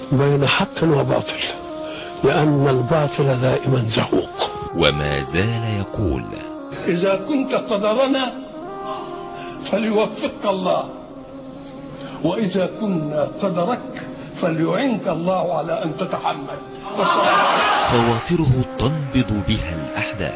بين حق وباطل لأن الباطل دائما زهوق وما زال يقول إذا كنت قدرنا فليوفقك الله وإذا كنا قدرك فليعنك الله على أن تتحمل خواطره تنبض بها الأحداث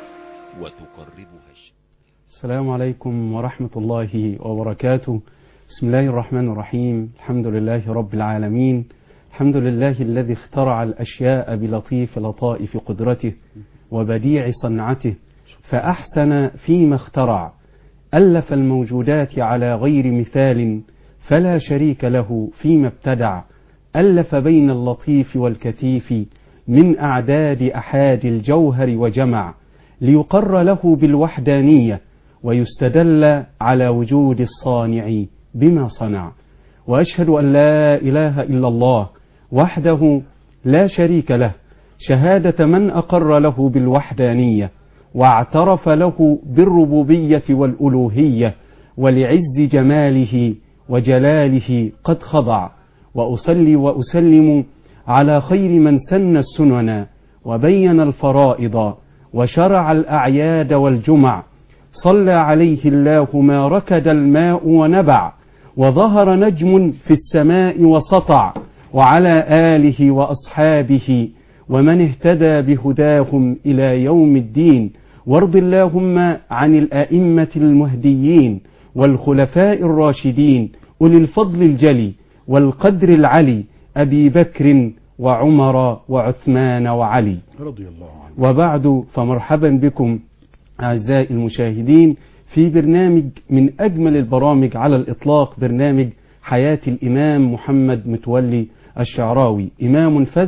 وتقربها الشمس السلام عليكم ورحمة الله وبركاته بسم الله الرحمن الرحيم الحمد لله رب العالمين الحمد لله الذي اخترع الأشياء بلطيف لطائف قدرته وبديع صنعته فأحسن فيما اخترع ألف الموجودات على غير مثال فلا شريك له فيما ابتدع ألف بين اللطيف والكثيف من أعداد أحاد الجوهر وجمع ليقر له بالوحدانية ويستدل على وجود الصانع بما صنع وأشهد أن لا إله إلا الله وحده لا شريك له شهادة من أقر له بالوحدانية واعترف له بالربوبية والألوهية ولعز جماله وجلاله قد خضع وأصلي وأسلم على خير من سن السنن وبين الفرائض وشرع الأعياد والجمع صلى عليه الله ما ركد الماء ونبع وظهر نجم في السماء وسطع وعلى آله وأصحابه ومن اهتدى بهداهم إلى يوم الدين وارض اللهم عن الأئمة المهديين والخلفاء الراشدين أولي الفضل الجلي والقدر العلي أبي بكر وعمر وعثمان وعلي رضي الله عنه وبعد فمرحبا بكم أعزائي المشاهدين في برنامج من أجمل البرامج على الإطلاق برنامج حياة الإمام محمد متولي الشعراوي إمام فز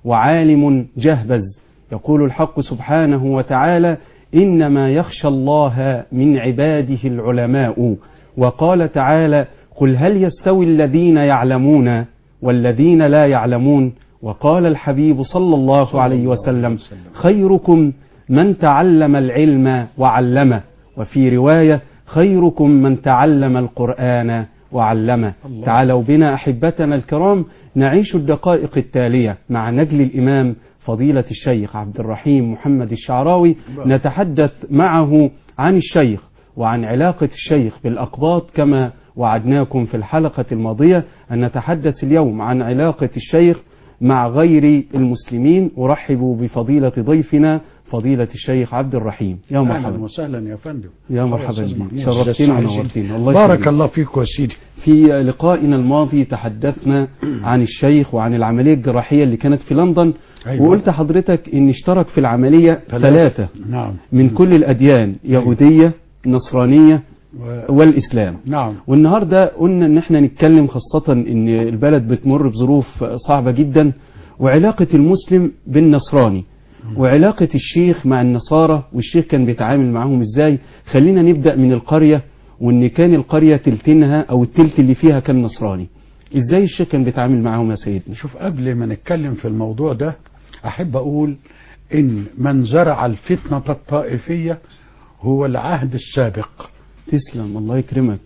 وعالم جهبز يقول الحق سبحانه وتعالى إنما يخشى الله من عباده العلماء وقال تعالى قل هل يستوي الذين يعلمون والذين لا يعلمون وقال الحبيب صلى الله عليه وسلم خيركم من تعلم العلم وعلمه وفي رواية خيركم من تعلم القرآن وعلمه الله. تعالوا بنا أحبتنا الكرام نعيش الدقائق التالية مع نجل الإمام فضيلة الشيخ عبد الرحيم محمد الشعراوي نتحدث معه عن الشيخ وعن علاقة الشيخ بالأقباط كما وعدناكم في الحلقة الماضية أن نتحدث اليوم عن علاقة الشيخ مع غير المسلمين أرحب بفضيلة ضيفنا فضيلة الشيخ عبد الرحيم يا اهلا مرحبا وسهلا يا فندم يا مرحبا أستاذ بك محمود. شرفتنا أستاذ ونورتنا الله بارك يخليك. الله فيك يا سيدي في لقائنا الماضي تحدثنا عن الشيخ وعن العملية الجراحية اللي كانت في لندن أيوة. وقلت حضرتك ان اشترك في العملية ثلاثة نعم من كل الأديان يهودية نصرانية و... والإسلام نعم والنهاردة قلنا ان احنا نتكلم خاصة ان البلد بتمر بظروف صعبة جدا وعلاقة المسلم بالنصراني وعلاقة الشيخ مع النصارى والشيخ كان بيتعامل معهم ازاي خلينا نبدأ من القرية وان كان القرية تلتينها او التلت اللي فيها كان نصراني ازاي الشيخ كان بيتعامل معهم يا سيدنا شوف قبل ما نتكلم في الموضوع ده احب اقول ان من زرع الفتنة الطائفية هو العهد السابق تسلم الله يكرمك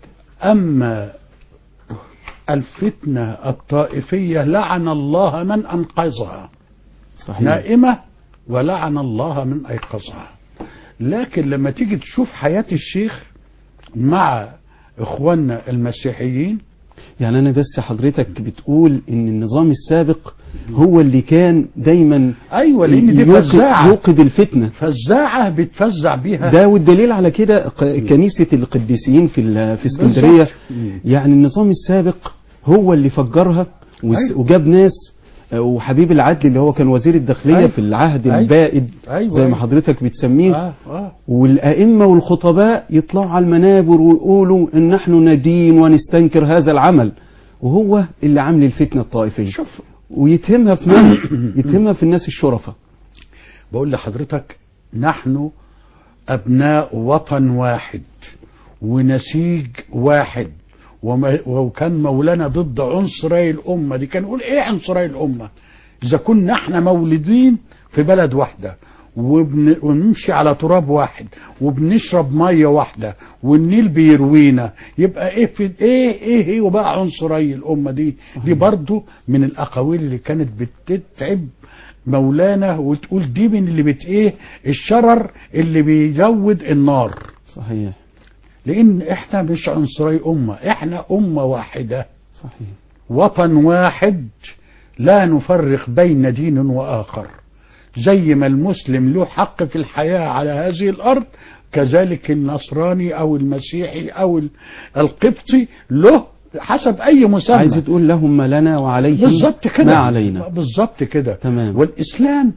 اما الفتنة الطائفية لعن الله من انقذها صحيح نائمة ولعن الله من أيقظها لكن لما تيجي تشوف حياة الشيخ مع إخواننا المسيحيين يعني انا بس حضرتك بتقول ان النظام السابق هو اللي كان دايما أيوة لأن دي يوقد- فزاعة يوقد الفتنة فزاعة بتفزع بيها ده والدليل على كده ق- كنيسة القديسين في ال- في اسكندرية بالظبط. يعني النظام السابق هو اللي فجرها وس- أيوة. وجاب ناس آه، وحبيب العدل اللي هو كان وزير الداخلية أيوة. في العهد أيوة. البائد أيوة. زي ما حضرتك بتسميه آه آه والأئمة والخطباء يطلعوا على المنابر ويقولوا إن نحن ندين ونستنكر هذا العمل وهو اللي عامل الفتنة الطائفية شوف ويتهمها في من؟ يتهمها في الناس الشرفة بقول لحضرتك نحن أبناء وطن واحد ونسيج واحد وما وكان مولانا ضد عنصري الأمة دي كان يقول إيه عنصري الأمة إذا كنا احنا مولودين في بلد واحدة وبن... ونمشي على تراب واحد وبنشرب ميه واحده والنيل بيروينا يبقى ايه في ايه ايه ايه وبقى عنصري الامه دي دي برضو من الاقاويل اللي كانت بتتعب مولانا وتقول دي من اللي بت ايه الشرر اللي بيزود النار صحيح لان احنا مش عنصري امه احنا امه واحده صحيح وطن واحد لا نفرق بين دين واخر زي ما المسلم له حق في الحياه على هذه الارض كذلك النصراني او المسيحي او ال- القبطي له حسب اي مسمى عايز تقول لهم ما لنا وعليهم بالظبط كده ما علينا بالظبط كده تمام. والاسلام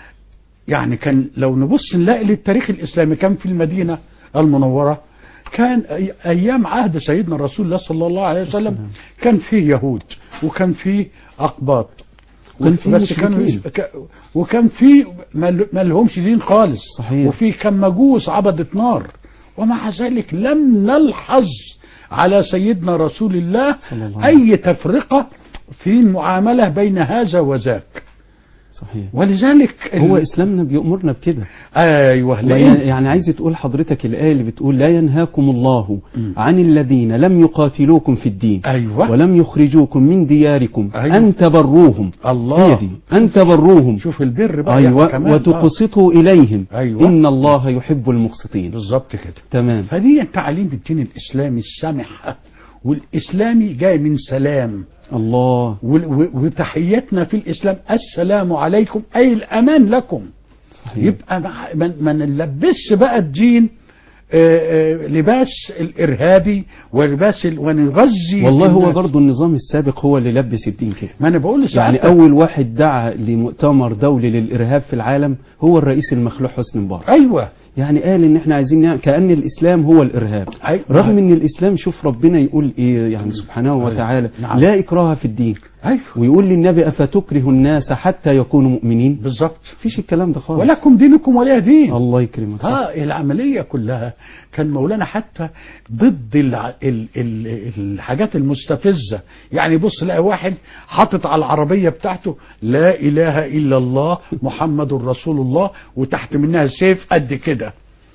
يعني كان لو نبص نلاقي للتاريخ الاسلامي كان في المدينه المنوره كان أي- ايام عهد سيدنا رسول الله صلى الله عليه وسلم السلام. كان فيه يهود وكان فيه اقباط وكان فيه بس كانوا مشركين. ك- وكان في ما ما لهمش دين خالص صحيح. وفي كان مجوس عبدة نار ومع ذلك لم نلحظ على سيدنا رسول الله صلى الله عليه أي تفرقة في المعاملة بين هذا وذاك صحيح ولذلك هو ال- اسلامنا بيأمرنا بكده ايوه لا لأن ي- يعني عايز تقول حضرتك الآية اللي بتقول لا ينهاكم الله مم. عن الذين لم يقاتلوكم في الدين ايوه ولم يخرجوكم من دياركم أيوة. أن تبروهم الله هي دي أن تبروهم شوف البر بقى أيوة يعني كمان وتقسطوا إليهم أيوة. إن الله يحب آه. المقسطين بالظبط كده تمام فدي تعليم الدين الاسلامي السمح والاسلامي جاي من سلام الله وال- و- وتحيتنا في الاسلام السلام عليكم اي الامان لكم صحيح يبقى مع- ما ما نلبسش بقى الدين آه، آه، لباس الارهابي ولباس ال- ونغذي والله في هو الناس. برضو النظام السابق هو اللي لبس الدين كده ما انا بقول يعني لساعتك أول واحد دعا لمؤتمر دولي للإرهاب في العالم هو الرئيس المخلوع حسني مبارك ايوه يعني قال ان احنا عايزين نعمل كأن الإسلام هو الإرهاب أيوة. رغم ان الإسلام شوف ربنا يقول ايه يعني سبحانه أيوة. وتعالى نعم. لا إكراه في الدين ايوه ويقول للنبي أفتكره الناس حتى يكونوا مؤمنين بالظبط مفيش الكلام ده خالص ولكم دينكم ولي دين الله يكرمك صح. ها العملية كلها كان مولانا حتى ضد الع... ال... ال... الحاجات المستفزة يعني بص لاقي واحد حاطط على العربية بتاعته لا إله إلا الله محمد رسول الله وتحت منها سيف قد كده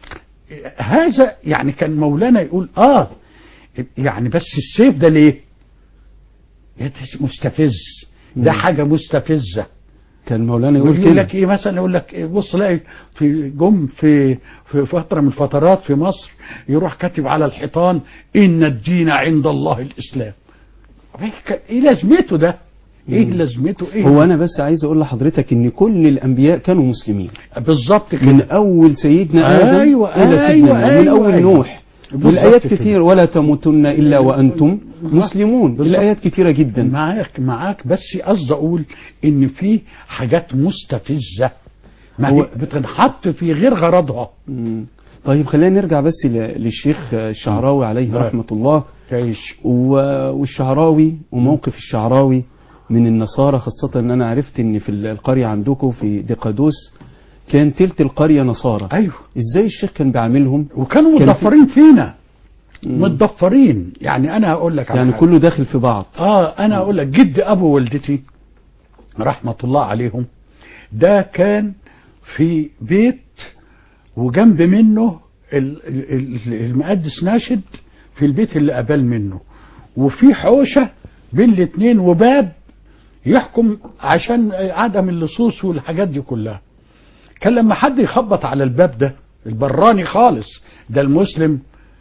هذا يعني كان مولانا يقول آه يعني بس السيف ده ليه ده مستفز ده مم. حاجة مستفزة كان مولانا يقول يقول كده لك ايه مثلا يقول لك إيه بص لاقي في جم في في فتره من الفترات في مصر يروح كاتب على الحيطان ان الدين عند الله الاسلام إيه- ايه لازمته ده؟ ايه مم. لازمته ايه؟ هو انا بس عايز اقول لحضرتك ان كل الانبياء كانوا مسلمين بالظبط كده من اول سيدنا ادم أيوة، الى أيوة، سيدنا نوح. من أيوة، اول أيوة. نوح بالظبط والايات كده. كتير ولا تموتن الا وانتم مسلمون بالظبط. الايات كتيره جدا معاك معاك بس قصدي اقول ان في حاجات مستفزه ما هو- هي بتنحط في غير غرضها مم. طيب خلينا نرجع بس ل- للشيخ الشعراوي عليه نعم. رحمه الله تعيش و- والشعراوي وموقف الشعراوي من النصارى خاصة ان انا عرفت ان في القرية عندكم في دقادوس كان تلت القرية نصارى ايوه ازاي الشيخ كان بيعاملهم وكانوا كان في- متضفرين فينا مم. متضفرين يعني انا هقول لك على يعني حاجة. كله داخل في بعض اه انا اقول لك جد ابو والدتي رحمه الله عليهم ده كان في بيت وجنب منه ال- ال- ال- المقدس ناشد في البيت اللي قبل منه وفي حوشه بين الاثنين وباب يحكم عشان عدم اللصوص والحاجات دي كلها كان لما حد يخبط على الباب ده البراني خالص ده المسلم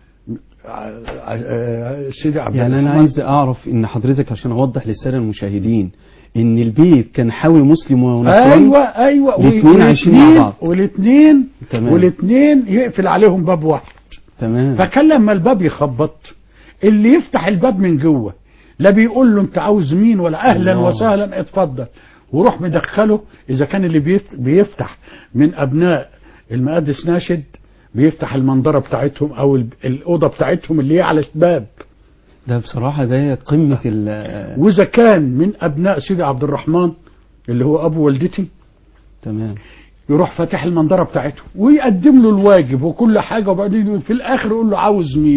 ع- ع- سيدي عبد يعني انا الرحمن. عايز اعرف ان حضرتك عشان اوضح للساده المشاهدين ان البيت كان حاوي مسلم ونصراني ايوه ايوه الاتنين عايشين مع بعض. والاثنين تمام. والاثنين يقفل عليهم باب واحد تمام فكان لما الباب يخبط اللي يفتح الباب من جوه لا بيقول له انت عاوز مين ولا اهلا الله. وسهلا اتفضل وروح مدخله اذا كان اللي بيف- بيفتح من ابناء المقدس ناشد بيفتح المنظره بتاعتهم او ال- الاوضه بتاعتهم اللي هي على الباب ده بصراحه ده قمه ال واذا كان من ابناء سيدي عبد الرحمن اللي هو ابو والدتي تمام يروح فاتح المنظره بتاعته ويقدم له الواجب وكل حاجه وبعدين يقول- في الاخر يقول له عاوز مين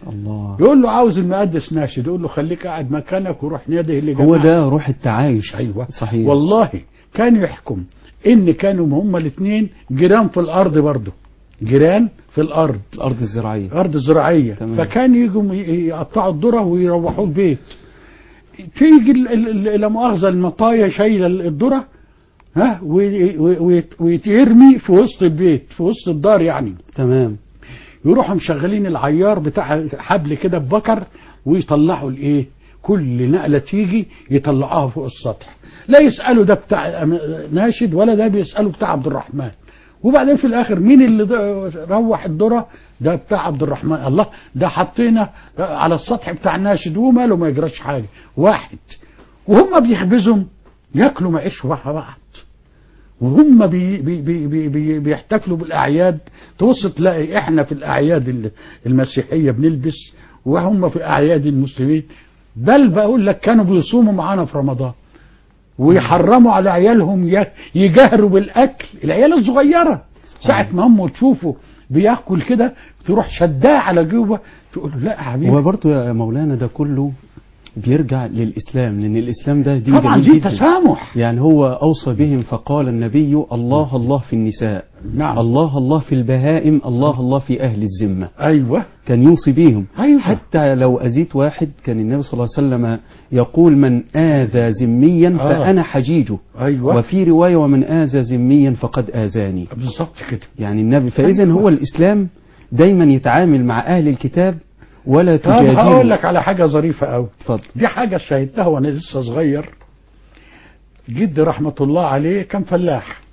الله يقول له عاوز المقدس ناشد يقول له خليك قاعد مكانك وروح نادي اللي هو ده روح التعايش ايوه صحيح والله كان يحكم ان كانوا هما الاثنين جيران في الارض برضه جيران في الارض الارض الزراعيه ارض زراعيه تمام. فكان يجوا ي- يقطعوا الذره ويروحوا البيت تيجي ال- ال- ال- لا مؤاخذه المطايه شايله الذره ها وي- وي- ويترمي في وسط البيت في وسط الدار يعني تمام يروحوا مشغلين العيار بتاع حبل كده ببكر ويطلعوا الايه كل نقله تيجي يطلعوها فوق السطح لا يسالوا ده بتاع ناشد ولا ده بيسالوا بتاع عبد الرحمن وبعدين في الاخر مين اللي ض- روح الذره ده بتاع عبد الرحمن الله ده حطينا على السطح بتاع الناشد وماله ما يجراش حاجه واحد وهم بيخبزهم ياكلوا معيش مع بعض وهم بي بي بي بي بي بيحتفلوا بالاعياد تبص تلاقي احنا في الاعياد ال- المسيحيه بنلبس وهم في اعياد المسلمين بل بقول لك كانوا بيصوموا معانا في رمضان ويحرموا على عيالهم ي- يجهروا بالاكل العيال الصغيره ساعه ما هم تشوفه بياكل كده تروح شداه على جوه تقول له لا يا حبيبي هو برضه يا مولانا ده كله بيرجع للاسلام لان الاسلام ده دين طبعا جميل دي جدا تسامح يعني هو اوصى بهم فقال النبي الله الله في النساء نعم الله الله في البهائم الله الله في اهل الذمه ايوه كان يوصي بيهم ايوه حتى لو أزيت واحد كان النبي صلى الله عليه وسلم يقول من آذى ذميا آه. فأنا حجيجه ايوه وفي رواية ومن آذى ذميا فقد آذاني بالظبط كده يعني النبي فإذا أيوة. هو الإسلام دايما يتعامل مع أهل الكتاب ولا طب هقول تجادله لك على حاجه ظريفه قوي اتفضل دي حاجة شاهدتها وأنا لسه صغير جدي رحمة الله عليه كان فلاح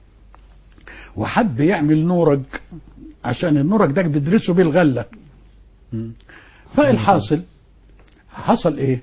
وحب يعمل نورج عشان النورج ده بيدرسوا بيه الغلة فالحاصل حصل ايه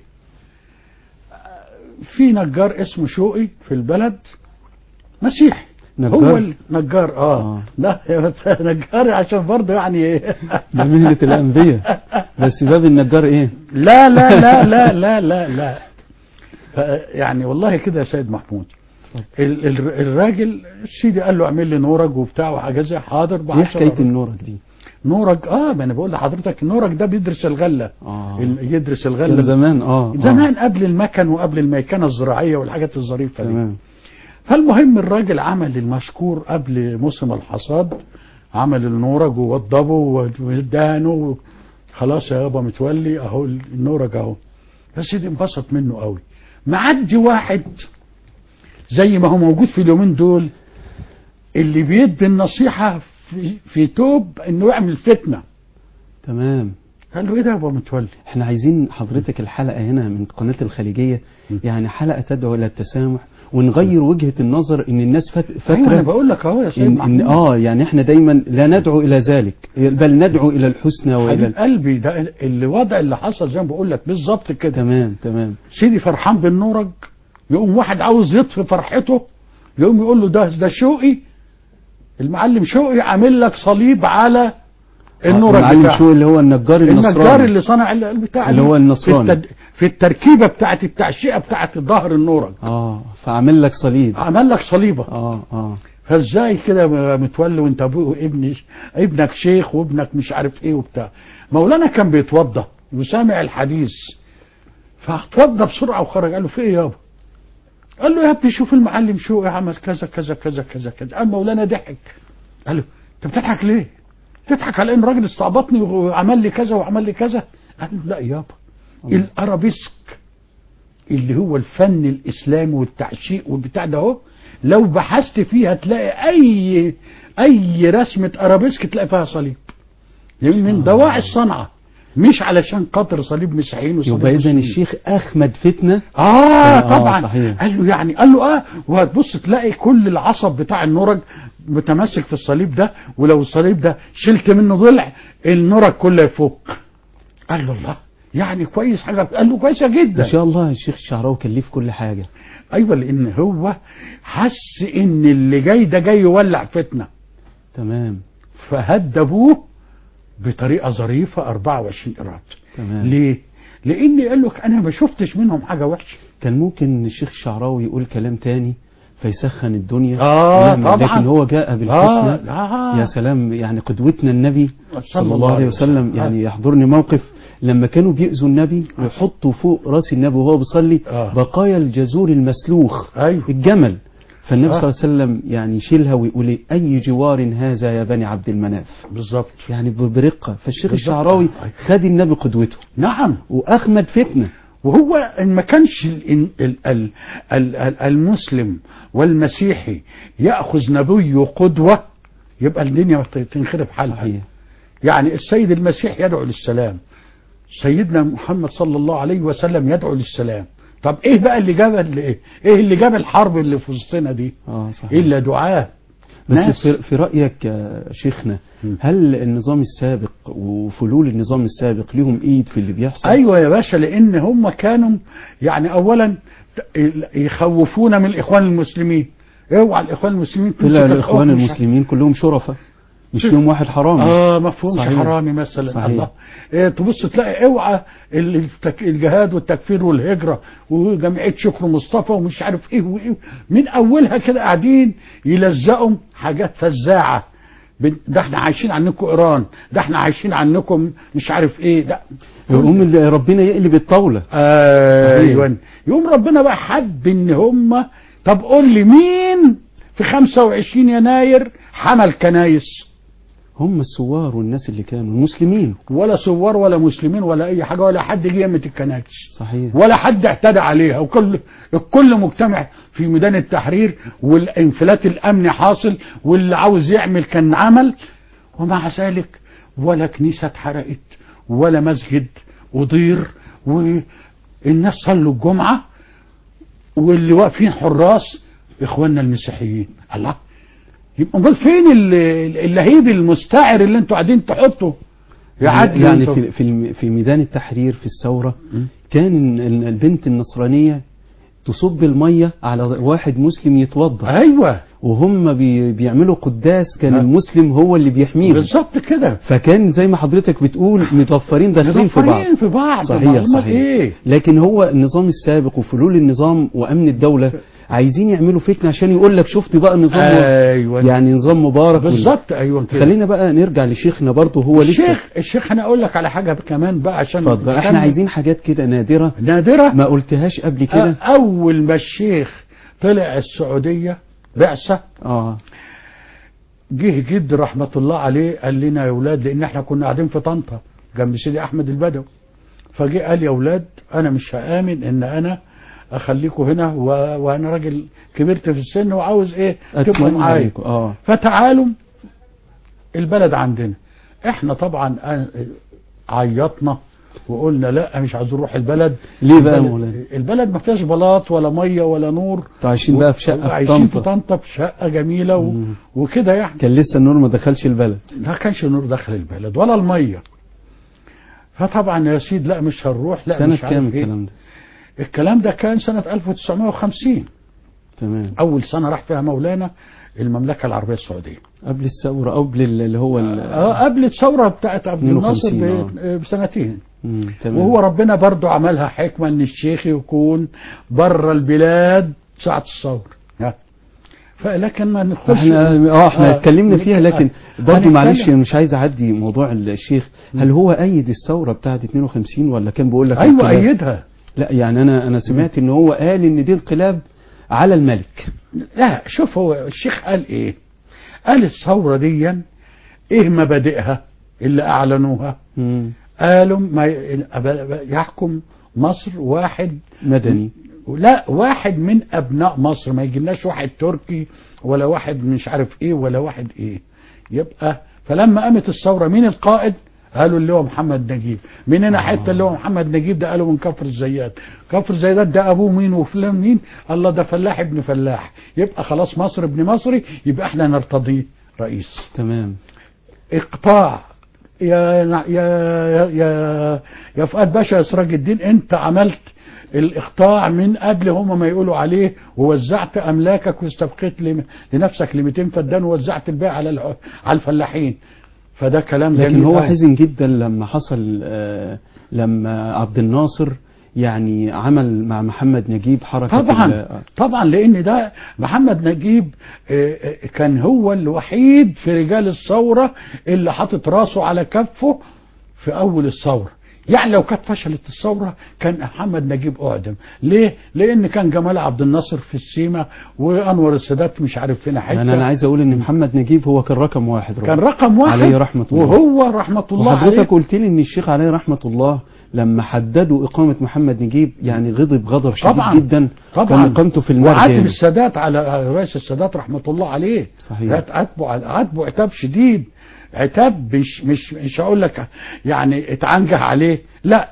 في نجار اسمه شوقي في البلد مسيحي نجار؟ هو النجار اه, آه. آه. لا نجار عشان برضه يعني ايه ده مهنة الأنبياء بس باب النجار إيه لا لا لا لا لا لا لا ف- يعني والله كده يا سيد محمود ال- ال- الراجل سيدي قال له اعمل لي نورج وبتاع وحاجه زي حاضر ب إيه 10 حكاية النورك دي نورج اه ما انا بقول لحضرتك النورج ده بيدرس الغله آه ال- يدرس كان الغله زمان آه آه. زمان قبل المكن وقبل الميكنه الزراعيه والحاجات الظريفه دي تمام فالمهم الراجل عمل المشكور قبل موسم الحصاد عمل النورج ووضبه ودانه خلاص يا يابا متولي اهو النورج اهو بس دي انبسط منه قوي معدي واحد زي ما هو موجود في اليومين دول اللي بيدي النصيحة في, في توب انه يعمل فتنة تمام قال له ايه ده يا ابو متولي احنا عايزين حضرتك الحلقة هنا من قناة الخليجية يعني حلقة تدعو إلى التسامح ونغير وجهة النظر ان الناس فات- ايوه انا فاكرة بقول لك اهو يا سيد إن, إن محمود اه يعني احنا دايما لا ندعو الى ذلك بل ندعو الى الحسنى والى حبيب ال- قلبي ده الوضع اللي حصل زي ما بقول لك بالظبط كده تمام تمام سيدي فرحان بالنورج يقوم واحد عاوز يطفي فرحته يقوم يقول له ده ده شوقي المعلم شوقي عامل لك صليب على النورج المعلم بتاعه شو اللي هو النجار النجار النصراني اللي صنع ال- البتاع اللي دي هو النصراني. في, التد... في التركيبه بتاعت التعشيقه بتاعت ظهر النورج اه فعمل لك صليب عمل لك صليبه اه اه فازاي كده متولي وانت ابوه ابن ابنك شيخ وابنك مش عارف ايه وبتاع مولانا كان بيتوضى وسامع الحديث فاتوضى بسرعه وخرج قال له في ايه يابا قال له يا ابني شوف المعلم شو عمل كذا كذا كذا كذا كذا قام مولانا ضحك قال له انت بتضحك ليه؟ تضحك على ان راجل استعبطني وعمل لي كذا وعمل لي كذا قال له لا يابا الارابيسك اللي هو الفن الاسلامي والتعشيق والبتاع ده اهو لو بحثت فيها تلاقي اي اي رسمه ارابيسك تلاقي فيها صليب يعني من دواعي الصنعه مش علشان خاطر صليب مسيحيين وصليب يبقى اذا مسلمين. الشيخ اخمد فتنه آه آه، طبعا صحيح. قال له يعني قال له اه وهتبص تلاقي كل العصب بتاع النرج متمسك في الصليب ده ولو الصليب ده شلت منه ضلع النرج كله يفك قال له الله يعني كويس حاجه قال له كويسه جدا ان شاء الله الشيخ الشعراوي كان ليه في كل حاجه ايوه لان هو حس ان اللي جاي ده جاي يولع فتنه تمام فهدبوه بطريقه ظريفه 24 قراط تمام ليه؟ لان قال لك انا ما شفتش منهم حاجه وحشه كان ممكن الشيخ الشعراوي يقول كلام تاني فيسخن الدنيا آه، ويعمل. طبعا. لكن هو جاء بالحسنى آه. يا سلام يعني قدوتنا النبي صلى الله عليه وسلم يعني يحضرني موقف لما كانوا بيأذوا النبي ويحطوا فوق راس النبي وهو بيصلي آه. بقايا الجزور المسلوخ أيوه. الجمل فالنبي آه. صلى الله عليه وسلم يعني يشيلها ويقول أي جوار هذا يا بني عبد المناف بالظبط يعني ب- برقة فالشيخ بالظبط. الشعراوي أيوه. خد النبي قدوته نعم وأخمد فتنة وهو ان ما كانش ال- ال- ال- ال- ال- المسلم والمسيحي ياخذ نبيه قدوه يبقى الدنيا تنخرب حالها صحيح يعني السيد المسيح يدعو للسلام سيدنا محمد صلى الله عليه وسلم يدعو للسلام طب ايه بقى اللي جاب ال- ايه ايه اللي جاب الحرب اللي في وسطنا دي اه صحيح الا دعاء بس ناس. في, في رأيك يا شيخنا م. هل النظام السابق وفلول النظام السابق ليهم ايد في اللي بيحصل ايوه يا باشا لان هم كانوا يعني اولا يخوفونا من الاخوان المسلمين اوعى الاخوان المسلمين طلع تمسك الاخوان الحكم. المسلمين كلهم شرفاء مش ليهم واحد حرامي اه مفهومش صحيح. حرامي مثلا صحيح. الله إيه تبص تلاقي اوعى ال- التك- الجهاد والتكفير والهجره وجمعيه شكر مصطفى ومش عارف ايه وايه من اولها كده قاعدين يلزقوا حاجات فزاعه بن- ده احنا عايشين عنكم ايران ده احنا عايشين عنكم مش عارف ايه ده يقوم اللي ربنا يقلب الطاوله ايوه يوم ربنا بقى حب ان هم طب قول لي مين في 25 يناير حمل كنايس هم الثوار والناس اللي كانوا المسلمين ولا ثوار ولا مسلمين ولا اي حاجه ولا حد جه يمت الكنائس صحيح ولا حد اعتدى عليها وكل الكل مجتمع في ميدان التحرير والانفلات الامني حاصل واللي عاوز يعمل كان عمل ومع ذلك ولا كنيسه اتحرقت ولا مسجد أضير والناس صلوا الجمعه واللي واقفين حراس اخواننا المسيحيين الله يبقى امال فين ال- اللهيب المستعر اللي انتوا قاعدين تحطوا يعدي يعني وانتوا- في في الم- في ميدان التحرير في الثوره م. كان ال- البنت النصرانيه تصب الميه على واحد مسلم يتوضا ايوه وهم بي بيعملوا قداس كان ها. المسلم هو اللي بيحميهم بالظبط كده فكان زي ما حضرتك بتقول متوفرين داخلين في بعض متوفرين في بعض صحيح معلومات صحيح ايه لكن هو النظام السابق وفلول النظام وامن الدوله عايزين يعملوا فتنه عشان يقول لك شفت بقى النظام ايوه يعني نظام مبارك وال- بالظبط ايوه كده خلينا بقى نرجع لشيخنا برضه هو لسه الشيخ الشيخ انا اقول لك على حاجه كمان بقى عشان اتفضل احنا نكمل. عايزين حاجات كده نادره نادره ما قلتهاش قبل كده أ- اول ما الشيخ طلع السعوديه بعثه اه جه جد رحمه الله عليه قال لنا يا اولاد لان احنا كنا قاعدين في طنطا جنب سيدي احمد البدوي فجه قال يا اولاد انا مش هامن ان انا اخليكم هنا و... وانا راجل كبرت في السن وعاوز ايه تبقوا اتمنى معايا عليكم اه فتعالوا البلد عندنا احنا طبعا آه، عيطنا وقلنا لا مش عايزين نروح البلد ليه بقى يا البلد- مولانا؟ البلد ما فيهاش بلاط ولا ميه ولا نور انتوا عايشين بقى في شقه في عايشين في طنطا طنطا في شقه جميله و... مم. وكده يعني كان لسه النور ما دخلش البلد ما كانش نور داخل البلد ولا الميه فطبعا يا سيد لا مش هنروح لا سنه مش عارف كام إيه. الكلام ده الكلام ده كان سنه 1950 تمام اول سنه راح فيها مولانا المملكه العربيه السعوديه قبل الثوره قبل اللي هو ال- اه قبل الثوره بتاعت عبد الناصر 52 ب- بسنتين مم، تمام وهو ربنا برضو عملها حكمه ان الشيخ يكون بره البلاد ساعه الثوره ها. فلكن ما ندخلش احنا اه احنا آه، اتكلمنا فيها لكن برضه هنتكلم. معلش مش عايز اعدي موضوع الشيخ هل هو ايد الثوره بتاعت 52 ولا كان بيقول لك ايوه انقلاب؟ ايدها لا يعني انا انا سمعت ان هو قال ان دي انقلاب على الملك لا شوف هو الشيخ قال ايه قال الثوره دي ايه مبادئها اللي اعلنوها مم. قالوا ما ي- يحكم مصر واحد مدني لا واحد من ابناء مصر ما يجيلناش واحد تركي ولا واحد مش عارف ايه ولا واحد ايه يبقى فلما قامت الثوره مين القائد قالوا اللي هو محمد نجيب من هنا حته اللي هو محمد نجيب ده قالوا من كفر الزيات كفر الزيات ده ابوه مين وفلان مين الله ده فلاح ابن فلاح يبقى خلاص مصر ابن مصري يبقى احنا نرتضيه رئيس تمام اقطاع يا يا يا يا فؤاد باشا يا سراج الدين انت عملت الاقطاع من قبل هم ما يقولوا عليه ووزعت املاكك واستبقيت لم- لنفسك ل 200 فدان ووزعت الباقي على الع- على الفلاحين فده كلام لكن جميل هو أوي. حزن جدا لما حصل آه، لما عبد الناصر يعني عمل مع محمد نجيب حركة طبعا ال- طبعا لان ده محمد نجيب آه، آه، كان هو الوحيد في رجال الثوره اللي حاطط راسه على كفه في اول الثوره يعني لو كانت فشلت الثوره كان محمد نجيب اعدم ليه لان كان جمال عبد الناصر في السيما وانور السادات مش عارف فين حته يعني انا عايز اقول ان محمد نجيب هو كان رقم واحد كان رقم واحد عليه رحمة الله. وهو رحمه الله عليه وحضرتك قلت لي ان الشيخ عليه رحمة الله لما حددوا اقامة محمد نجيب يعني غضب غضب شديد طبعا جدا طبعا كان اقامته في المرج وعاتب يعني. السادات على رئيس السادات رحمه الله عليه صحيح. عاتبه عاتبه عتاب شديد عتاب مش مش مش هقول لك يعني اتعنجه عليه لا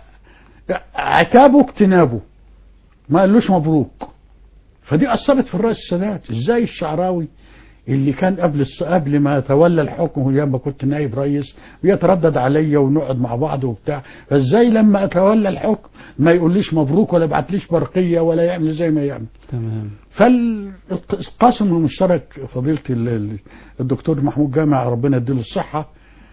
عتابه اجتنابه ما قالوش مبروك فدي اثرت في الرئيس السادات ازاي الشعراوي اللي كان قبل الس- قبل ما تولى الحكم وياما كنت نائب رئيس ويتردد عليا ونقعد مع بعض وبتاع فازاي لما اتولى الحكم ما يقوليش مبروك ولا يبعتليش برقيه ولا يعمل زي ما يعمل تمام فالقاسم المشترك فضيلة ال- ال- الدكتور محمود جامع ربنا يديله الصحة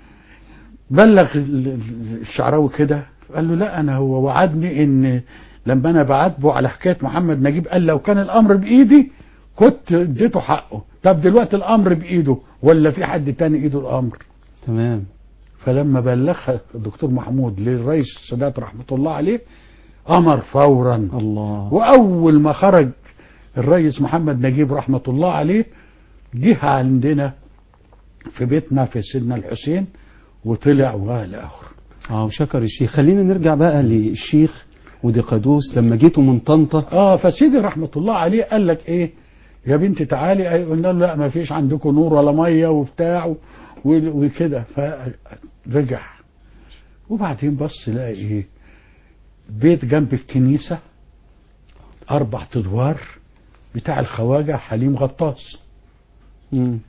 بلغ ال- ال- الشعراوي كده قال له لا أنا هو وعدني إن لما أنا بعاتبه على حكاية محمد نجيب قال لو كان الأمر بإيدي كنت اديته حقه طب دلوقتي الأمر بإيده ولا في حد تاني إيده الأمر تمام فلما بلغها الدكتور محمود للرئيس السادات رحمة الله عليه أمر فورا الله واول ما خرج الرئيس محمد نجيب رحمه الله عليه جه عندنا في بيتنا في سيدنا الحسين وطلع والى اخره اه وشكر الشيخ خلينا نرجع بقى للشيخ ودقادوس لما جيتوا من طنطا اه فسيدي رحمه الله عليه قال لك ايه يا بنتي تعالي أي- قلنا له لا ما فيش عندكم نور ولا ميه وبتاع و- وكده فرجع وبعدين بص لقى ايه بيت جنب الكنيسه اربع ادوار بتاع الخواجه حليم غطاس مم.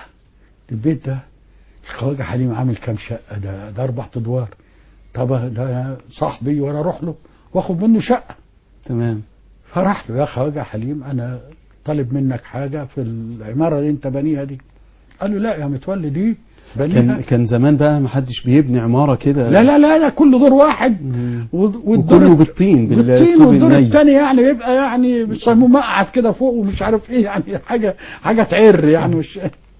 البيت ده الخواجه حليم عامل كام شقه ده ده اربع ادوار طب ده أنا صاحبي وانا اروح له واخد منه شقه تمام فراح له يا خواجه حليم انا طالب منك حاجه في العماره اللي انت بنيها دي قال له لا يا متولي دي بنيها كان كان زمان بقى ما حدش بيبني عمارة كده لا لا لا ده كل دور واحد مم. وال- وكله بالطين بالطين بالطوب والدور الني الثاني يعني يبقى يعني بيسموه مقعد كده فوق ومش عارف ايه يعني حاجه حاجه تعر يعني مش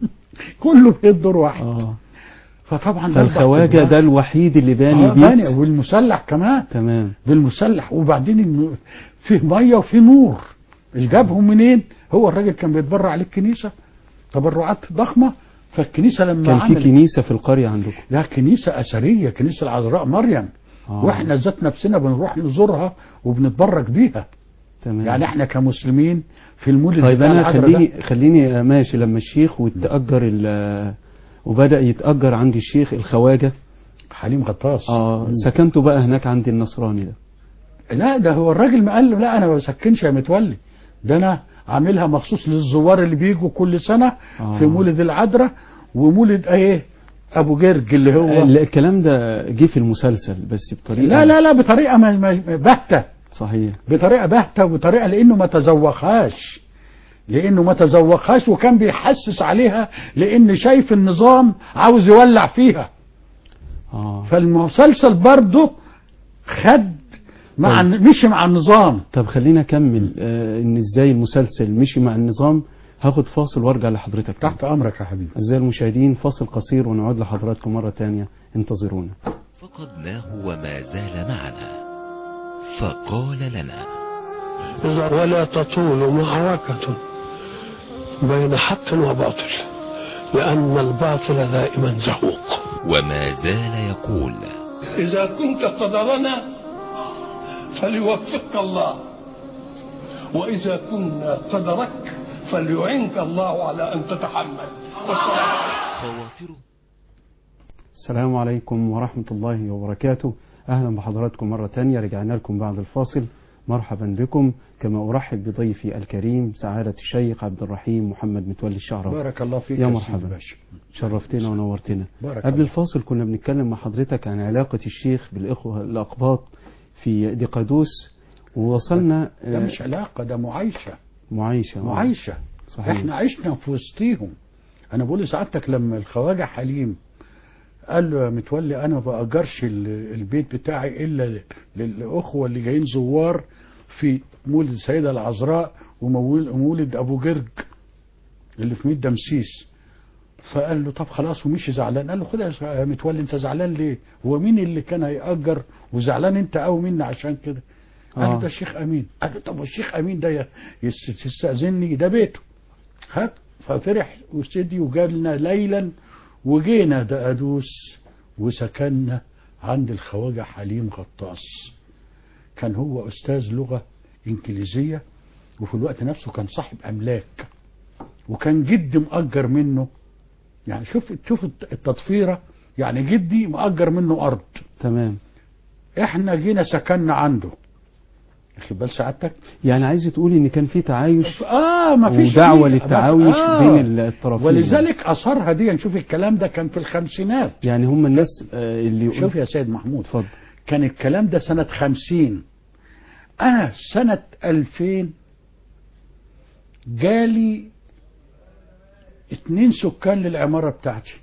كله في دور واحد اه فطبعا ده فالخواجة أربع ده الوحيد اللي باني آه باني البيت والمسلح كمان تمام بالمسلح وبعدين الم- فيه ميه وفيه نور مش جابهم منين هو الراجل كان بيتبرع للكنيسه تبرعات ضخمه فالكنيسه لما كان في عملت كنيسة في القرية عندكم لا كنيسه اثريه كنيسه العذراء مريم آه. واحنا ذات نفسنا بنروح نزورها وبنتبرك بيها تمام يعني احنا كمسلمين في المولد طيب بتاع انا العذراء ده خليني خليني ماشي لما الشيخ وتأجر ال وبدأ يتأجر عند الشيخ الخواجة حليم غطاس اه سكنتوا بقى هناك عند النصراني ده لا ده هو الراجل ما قال له لا انا ما بسكنش يا متولي ده انا عاملها مخصوص للزوار اللي بيجوا كل سنه آه. في مولد العذراء ومولد ايه ابو جرج اللي هو ال- الكلام ده جه في المسلسل بس بطريقة لا لا لا بطريقه ما ما- باهته صحيح بطريقه باهته وبطريقه لانه ما تذوقهاش لانه ما تذوقهاش وكان بيحسس عليها لان شايف النظام عاوز يولع فيها اه فالمسلسل برضه خد مع طيب. مشي مع النظام طب خلينا اكمل آه ان ازاي المسلسل مشي مع النظام هاخد فاصل وارجع لحضرتك تاني. تحت امرك يا حبيبي أعزائي المشاهدين فاصل قصير ونعود لحضراتكم مرة تانية انتظرونا فقدناه وما زال معنا فقال لنا إذا ولا تطول معركة بين حق وباطل لأن الباطل دائما زهوق وما زال يقول إذا كنت قدرنا فليوفقك الله وإذا كنا قدرك فليعنك الله على أن تتحمل والسلام خواطره السلام عليكم ورحمة الله وبركاته أهلا بحضراتكم مرة تانية رجعنا لكم بعد الفاصل مرحبا بكم كما أرحب بضيفي الكريم سعادة الشيخ عبد الرحيم محمد متولي الشعراوي بارك الله فيك يا سيدي مرحبا. باشا شرفتنا ونورتنا بارك قبل الله. الفاصل كنا بنتكلم مع حضرتك عن علاقة الشيخ بالإخوة الأقباط في دقادوس ووصلنا ده آه، مش علاقه ده معايشه معايشة آه، معايشه صحيح احنا عشنا في وسطيهم انا بقول لسعادتك لما الخواجه حليم قال له يا متولي انا ما باجرش ال- البيت بتاعي الا ل- للاخوه اللي جايين زوار في مولد السيده العذراء ومول- ومولد ابو جرج اللي في ميت دمسيس فقال له طب خلاص ومشي زعلان قال له خد يا متولي انت زعلان ليه هو مين اللي كان هيأجر وزعلان انت قوي مني عشان كده قال له آه. ده الشيخ امين قال له طب والشيخ امين ده ي- يس- يستأذني ده بيته خد ففرح وسيدي وجالنا ليلا وجينا دقدوس وسكننا عند الخواجة حليم غطاس كان هو أستاذ لغة إنجليزية وفي الوقت نفسه كان صاحب أملاك وكان جدي مأجر منه يعني شوف شوف التطفيرة يعني جدي مأجر منه أرض تمام احنا جينا سكننا عنده واخد بال سعادتك يعني عايز تقولي ان كان في تعايش اه ما فيش ودعوة دي- للتعايش آه. بين الطرفين ولذلك اثرها دي نشوف الكلام ده كان في الخمسينات يعني هم الناس آه، اللي يقول- شوف يا سيد محمود اتفضل كان الكلام ده سنة خمسين أنا سنة ألفين جالي اتنين سكان للعمارة بتاعتي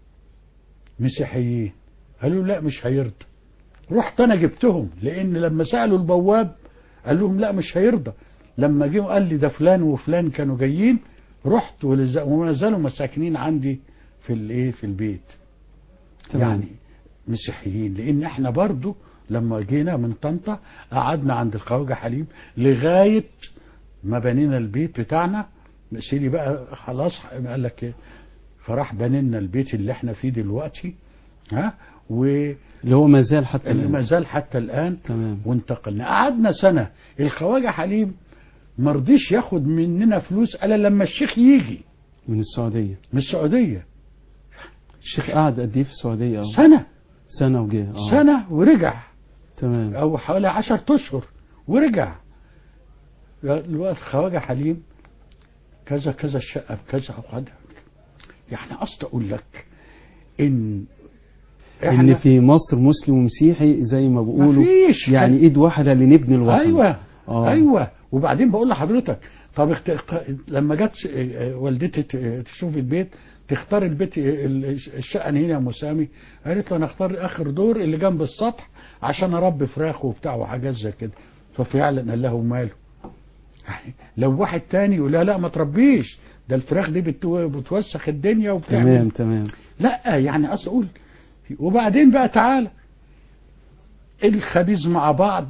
مسيحيين قالوا لا مش هيرضى رحت أنا جبتهم لأن لما سألوا البواب قال لهم لا مش هيرضى لما جه قال لي ده فلان وفلان كانوا جايين رحت ولز- وما زالوا مساكنين عندي في الايه في البيت تمام. يعني مسيحيين لان احنا برضو لما جينا من طنطا قعدنا عند الخواجه حليم لغايه ما بنينا البيت بتاعنا سيدي بقى خلاص قال لك ايه فراح بنينا البيت اللي احنا فيه دلوقتي ها واللي اللي هو ما زال حتى الآن. ما زال حتى الان تمام وانتقلنا قعدنا سنه الخواجه حليم ما رضيش ياخد مننا فلوس الا لما الشيخ يجي من السعودية من السعوديه الشيخ قعد قد ايه في السعودية أهو؟ سنه سنة وجه اه سنه ورجع تمام او حوالي عشر اشهر ورجع الوقت خواجه حليم كذا كذا الشقه بكذا وخدها يعني قصد اقول لك ان ان في مصر مسلم ومسيحي زي ما بيقولوا مفيش. يعني ايد واحده لنبني الوطن ايوه آه. ايوه وبعدين بقول لحضرتك طب اخت... اخت... لما جت س- اه، والدتي ت- تشوف البيت تختار البيت ال- الشقه هنا يا ام سامي قالت له انا اختار اخر دور اللي جنب السطح عشان اربي فراخ وبتاع وحاجات زي كده ففعلا قال له ماله يعني لو واحد تاني يقول لا لا ما تربيش ده الفراخ دي بتو... بتوسخ الدنيا وبتعمل تمام تمام لا يعني اصل اقول وبعدين بقى تعالى الخبيز مع بعض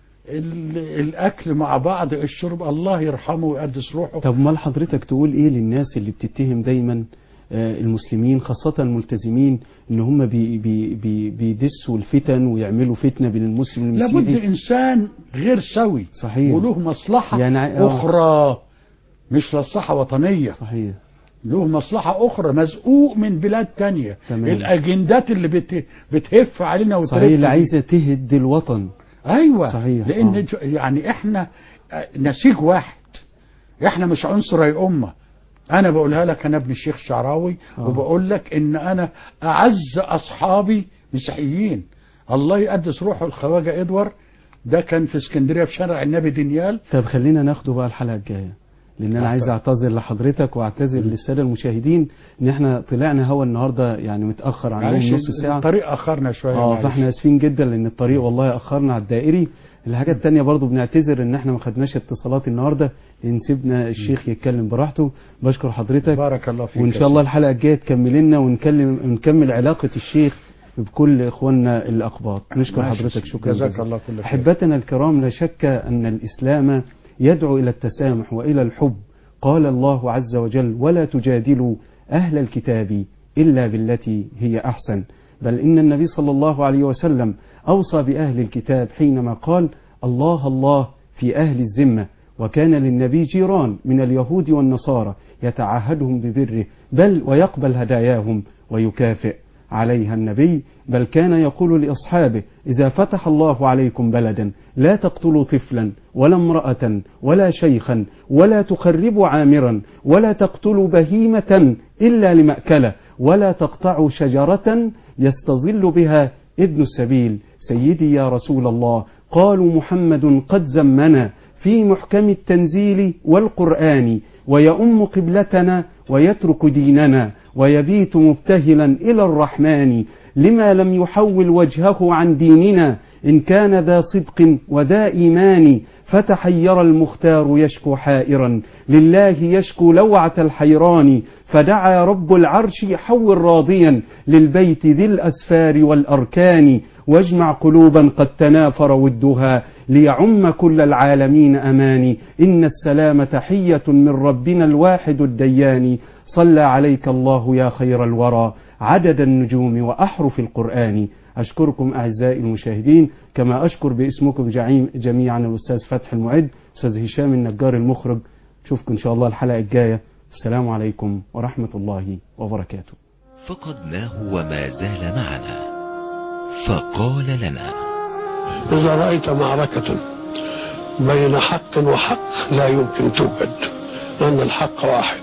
ال- الاكل مع بعض الشرب الله يرحمه ويقدس روحه طب امال حضرتك تقول ايه للناس اللي بتتهم دايما آه، المسلمين خاصة الملتزمين ان هم بي بي بي بيدسوا الفتن ويعملوا فتنة بين المسلم لابد والمسيحي انسان غير سوي صحيح. وله مصلحه يعني ع- آه. اخرى مش مصلحه وطنيه صحيح له مصلحه اخرى مزقوق من بلاد تانية تمام. الاجندات اللي بت... بتهف علينا وترف صحيح اللي عايزة تهد الوطن ايوه صحيح، لان آه. ج- يعني احنا آه، نسيج واحد احنا مش عنصر اي امه انا بقولها لك انا ابن الشيخ شعراوي آه. وبقول لك ان انا اعز اصحابي مسيحيين الله يقدس روحه الخواجه ادوار ده كان في اسكندريه في شارع النبي دانيال طب خلينا ناخده بقى الحلقة الجاية لان انا آه، عايز طبعا. اعتذر لحضرتك واعتذر للساده المشاهدين ان احنا طلعنا هوا النهارده يعني متاخر عنهم معلش نص ساعه الطريق اخرنا شويه اه معلش. فاحنا اسفين جدا لان الطريق والله اخرنا على الدائري الحاجه التانية برضو بنعتذر ان احنا ما خدناش اتصالات النهارده لان سيبنا الشيخ يتكلم براحته بشكر حضرتك بارك الله فيك وان يا شاء الله سيدي. الحلقه الجايه تكمل لنا ونكلم نكمل علاقه الشيخ بكل اخواننا الاقباط نشكر ماشي. حضرتك شكرا جزاك جزيلا. الله كل خير. احبتنا الكرام لا شك ان الاسلام يدعو الى التسامح والى الحب قال الله عز وجل ولا تجادلوا اهل الكتاب الا بالتي هي احسن بل ان النبي صلى الله عليه وسلم اوصى باهل الكتاب حينما قال الله الله في اهل الذمه وكان للنبي جيران من اليهود والنصارى يتعهدهم ببره بل ويقبل هداياهم ويكافئ عليها النبي بل كان يقول لأصحابه إذا فتح الله عليكم بلدا لا تقتلوا طفلا ولا امرأة ولا شيخا ولا تخربوا عامرا ولا تقتلوا بهيمة إلا لمأكله ولا تقطعوا شجرة يستظل بها ابن السبيل سيدي يا رسول الله قالوا محمد قد زمنا في محكم التنزيل والقرآن ويؤم قبلتنا ويترك ديننا ويبيت مبتهلا إلى الرحمن لما لم يحول وجهه عن ديننا إن كان ذا صدق وذا إيمان فتحير المختار يشكو حائرا لله يشكو لوعة الحيران فدعا رب العرش حول راضيا للبيت ذي الأسفار والأركان واجمع قلوبا قد تنافر ودها ليعم كل العالمين أماني إن السلام تحية من ربنا الواحد الديان صلى عليك الله يا خير الورى عدد النجوم وأحرف القرآن أشكركم أعزائي المشاهدين كما أشكر باسمكم جعيم- جميعا الأستاذ فتح المعد أستاذ هشام النجار المخرج نشوفكم إن شاء الله الحلقة الجاية السلام عليكم ورحمة الله وبركاته فقدناه وما زال معنا فقال لنا إذا رأيت معركة بين حق وحق لا يمكن توجد لأن الحق واحد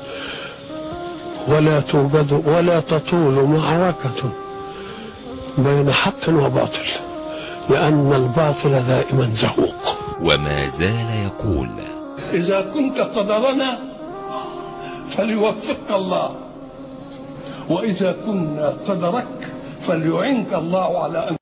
ولا توجد ولا تطول معركة بين حق وباطل لأن الباطل دائما زهوق وما زال يقول إذا كنت قدرنا فليوفقك الله وإذا كنا قدرك فليعنك الله على أن